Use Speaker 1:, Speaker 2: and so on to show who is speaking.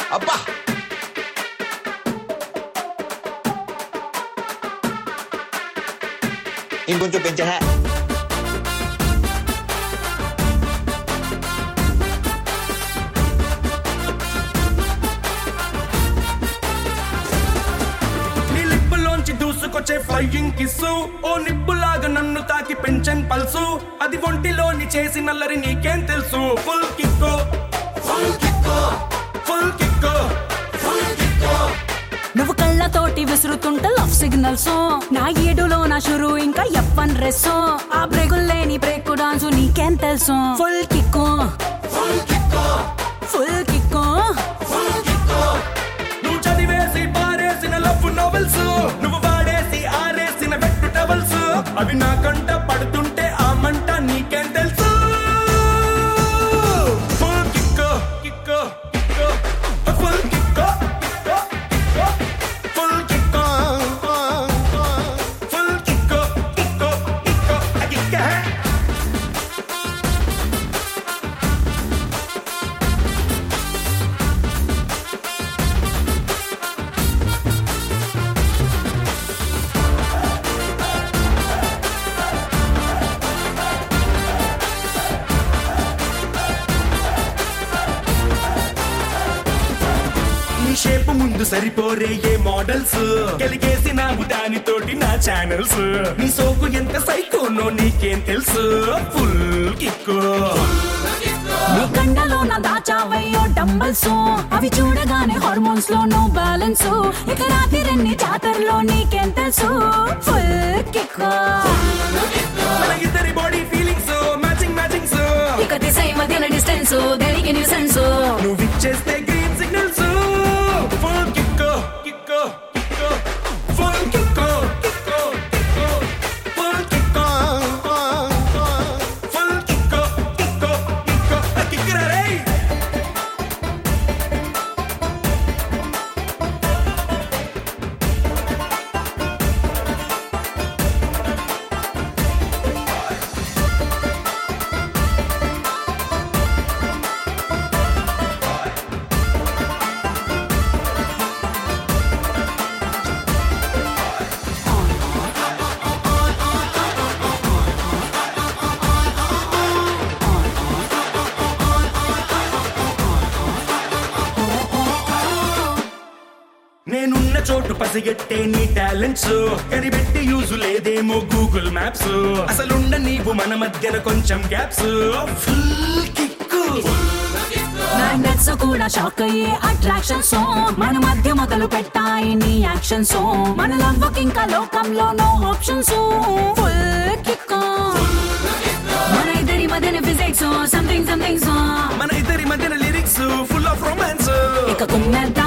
Speaker 1: అబ్బా ఇంకొంచెం పెంచా
Speaker 2: నీ లిప్పులోంచి దూసుకొచ్చే ఫ్లయింగ్ కిస్సు ఓ నిప్పులాగా నన్ను తాకి పెంచన్ పల్సు అది ఒంటిలోని చేసి నల్లరి నీకేం తెలుసు ఫుల్ కిక్కో ఫుల్ కిక్కో ఫుల్ కిక్కో ఫుల్ కిక్కో
Speaker 3: నువ్వు కళ్ళతోటి విసురుతుంటే లవ్ సిగ్నల్స్ నా ఏడులో నా షురు ఇంకా ఎప్పన్ డ్రెస్ ఆ బ్రేకులు లేని బ్రేక్ డాన్స్ నీకేం తెలుసు ఫుల్ కిక్కు
Speaker 2: ఫుల్ కిక్కో
Speaker 3: ఫుల్ కిక్కు
Speaker 2: ఫుల్ కిక్కో నువ్వు చదివేసి పారేసిన లవ్ నోవెల్స్ నువ్వు వాడేసి ఆరేసిన వెట్టు టవల్స్ అవి నా కంట పడుతుంటే ఆ మంట నీకేం తెలుసు ఫుల్ కిక్కో కిక్కో కిక్కో ఫుల్ కిక్కో కిక్కో కిక్కో ఫుల్ కిక్కో ఫుల్ కిక్కో కిక్కో కిక్కో కిక్కో నీ షేప్ ముందు సరిపోరే ఏ మోడల్స్ కలిగేసినావు దానితోటి నా ఛానల్స్ నీ సోకు ఎంత సైకోనో నీకేం తెలుసు ఫుల్ కిక్కు
Speaker 3: నీ కండలో నా దాచావయ్యో డంబల్స్ అవి చూడగానే హార్మోన్స్ లో నో బ్యాలెన్స్ ఇక రాత్రి రెండు జాతరలో నీకేం తెలుసు ఫుల్ కిక్కు
Speaker 2: మన ఇద్దరి బాడీ ఫీలింగ్స్ మ్యాచింగ్ మ్యాచింగ్స్
Speaker 3: ఇక దిశ మధ్యన డిస్టెన్స్ దేనికి న్యూ సెన్స్
Speaker 2: నువ్వు ఇచ్చేస్తే green signals full kick kick kick full kick kick kick full kick full kick kick kick కిక్కురా రేయ్ నేనున్న చోటు పసిగట్టే నీ టాలెంట్స్ కనిపెట్టి యూజ్ లేదేమో గూగుల్ మ్యాప్స్ అసలుండ నీవు మన మధ్యన కొంచెం గ్యాప్స్ ఫుల్ కిక్కు
Speaker 3: మ్యాగ్నెట్స్ కూడా షాక్ అయ్యే అట్రాక్షన్స్ మన మధ్య మొదలు పెట్టాయి నీ యాక్షన్స్ మన లవ్ ఇంకా లోకంలో నో ఆప్షన్స్ ఫుల్ కిక్ మన ఇద్దరి మధ్యన ఫిజిక్స్ సంథింగ్ సంథింగ్
Speaker 2: మన ఇద్దరి మధ్యన లిరిక్స్ ఫుల్ ఆఫ్ రొమాన్స్
Speaker 3: ఇక కుమ్మెద్ద